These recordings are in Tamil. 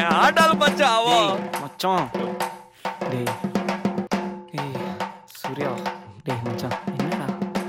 ஆட்டாலும் மச்சான் அவன் டேய் மச்சான் டேய் ஏய் சூர்யா டேய் மச்சான் என்னடா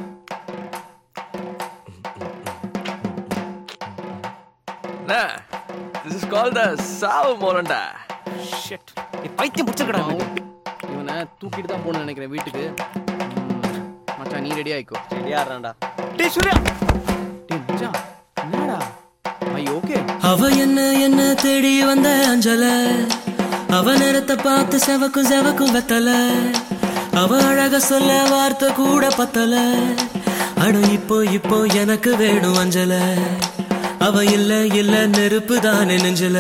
திஸ் இஸ் கால் த சாவு மோலண்டா ஷிட் ஏய் பைத்தியம் பிடிச்சிருக்கடா இவனை தூக்கிட்டு தான் போகணும்னு நினைக்கிறேன் வீட்டுக்கு ம், மச்சான் நீ ரெடி ஆயிக்கோ ரெடியாடுறான்டா டேய் சூர்யா டேய் மச்சான் என்னடா ஐ ஓகே அவ என்ன என்ன தேடி வந்த அஞ்சல அவ நேரத்தை பார்த்து செவக்கும் செவக்கும் வெத்தல அவ அழக சொல்ல வார்த்தை கூட பத்தல அட இப்போ இப்போ எனக்கு வேணும் அஞ்சல அவ இல்ல இல்ல நெருப்பு தானே நெஞ்சல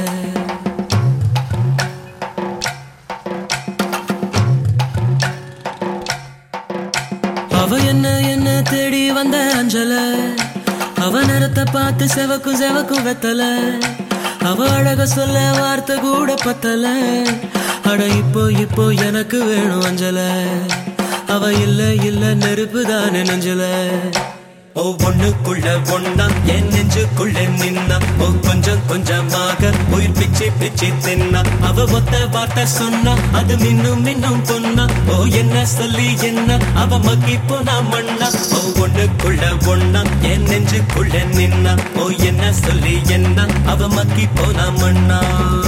அவ என்ன என்ன தேடி வந்த அஞ்சல அவ நேரத்தை பார்த்து செவக்கும் செவக்கும் வெத்தல அவ அழக சொல்ல வார்த்தை கூட பத்தல அட இப்போ இப்போ எனக்கு வேணும் அஞ்சல அவ இல்ல இல்ல நெருப்பு தானே நெஞ்சல ஓ ஒண்ணுக்குள்ள ஒண்ணா என் நெஞ்சுக்குள்ள நின்னா ஓ கொஞ்சம் கொஞ்சமாக உயிர் பிச்சு பிச்சு தின்னா அவ ஒத்த வார்த்தை சொன்னா அது மின்னும் மின்னும் பொன்னா ஓ என்ன சொல்லி என்ன அவ மக்கி போனா மண்ணா ஓ ஒண்ணுக்குள்ள ஒண்ணா என் நெஞ்சுக்குள்ள நின்னா ஓ என்ன சொல்லி என்ன அவ மக்கி போனா மண்ணா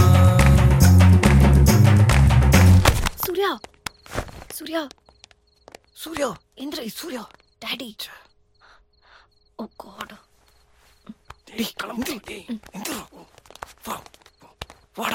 Surya Surya Surya Indra Surya daddy oh god டேய் கிளம்பு டேய் எந்திரா வா வாடா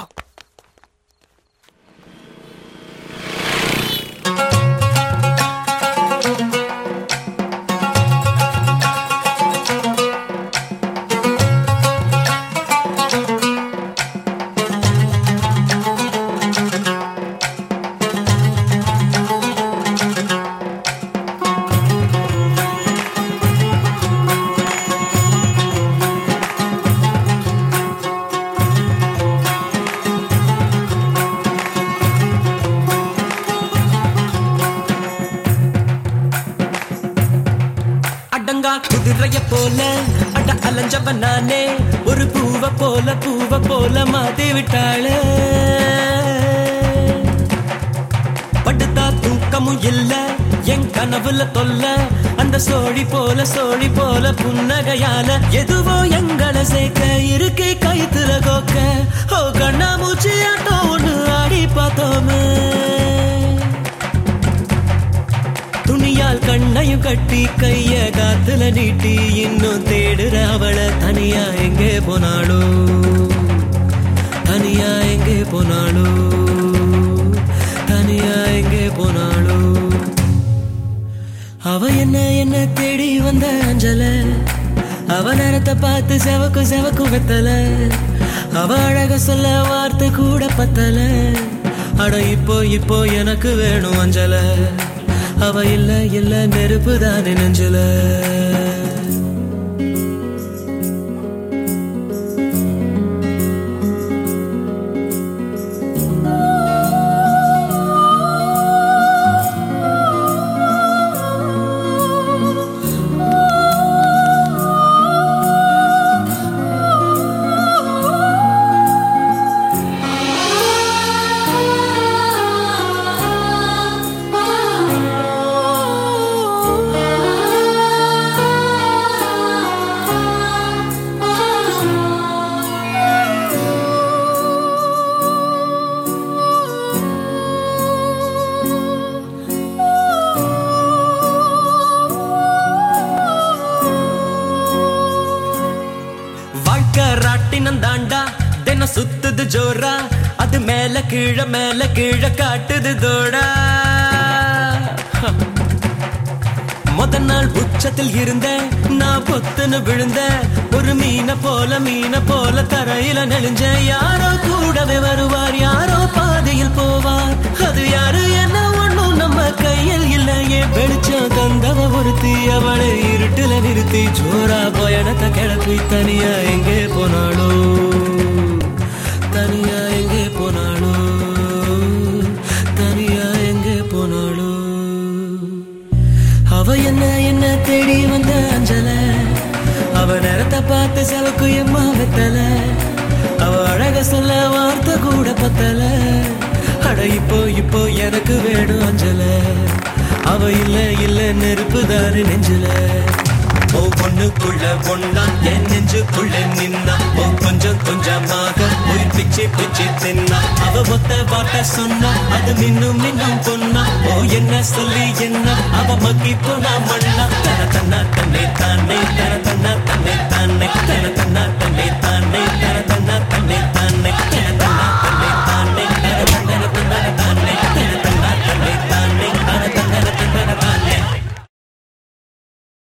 அடங்கா குதிரைய போல அட அலைஞ்சவன் நானே ஒரு பூவ போல பூவ போல மாத்தி விட்டாளே படுத்தா தூக்கமும் இல்ல என் கனவுல தொல்ல அந்த சோழி போல சோழி போல புன்னகையால எதுவோ எங்களை சேர்க்க இருக்கை கைத்துல கோக்க ஓ கண்ணா மூச்சி ஆட்டம் ஒண்ணு ஆடி பார்த்தோமே துணியால் கண்ணையும் கட்டி கைய காத்துல நீட்டி இன்னும் தேடுற அவளை தனியா எங்கே போனாளோ தனியா எங்கே போனாளோ தனியா எங்கே போனாளோ அவ என்ன என்ன தேடி வந்த அஞ்சல அவ நேரத்தை பார்த்து செவக்கு செவக்கு வெத்தல அவ அழக சொல்ல வார்த்தை கூட பத்தல அட இப்போ இப்போ எனக்கு வேணும் அஞ்சல அவ இல்ல இல்ல நெருப்பு தானே நெஞ்சல வாழ்க்கை ராட்டினம் தாண்டா தினம் சுத்துது ஜோரா அது மேல கீழ மேல கீழ காட்டுது தோடா முத நாள் உச்சத்தில் இருந்த நான் பொத்துன்னு விழுந்த ஒரு மீனை போல மீனை போல தரையில நெளிஞ்ச யாரோ கூடவே வருவார் யாரோ பாதையில் போவார் அது யாரு என்ன ஒண்ணும் நம்ம கையில் இல்லையே வெளிச்சம் தந்தவ ஒருத்தி அவளை இருட்டுல நிறுத்தி ஜோரா பயணத்தை கிளப்பி தனியா எங்கே போனாளோ தனியா எங்கே போனாளோ தனியா எங்கே போனாளோ அவ என்ன என்ன தேடி வந்த அஞ்சல அவ நேரத்தை பார்த்து செவக்கு எம்மா வெத்தல அவ அழக அழக சொல்ல வார்த்தை கூட பத்தல அட இப்போ இப்போ எனக்கு வேணும் அஞ்சல அவ இல்ல இல்ல நெருப்பு தாரு நெஞ்சில ஓ பொண்ணுக்குள்ள பொண்ணா என் நெஞ்சுக்குள்ள நின்னா ஓ கொஞ்சம் கொஞ்சமாக உயிர் பிச்சு பிச்சு தின்னா அவ மொத்த வாட்ட சொன்னா அது மின்னும் மின்னும் பொண்ணா ஓ என்ன சொல்லி என்ன அவ மக்கி போனா மண்ணா தன தன்னா தன்னை தானே தன தன்னா தன்னை தானே தன தன்னா தன்னை தானே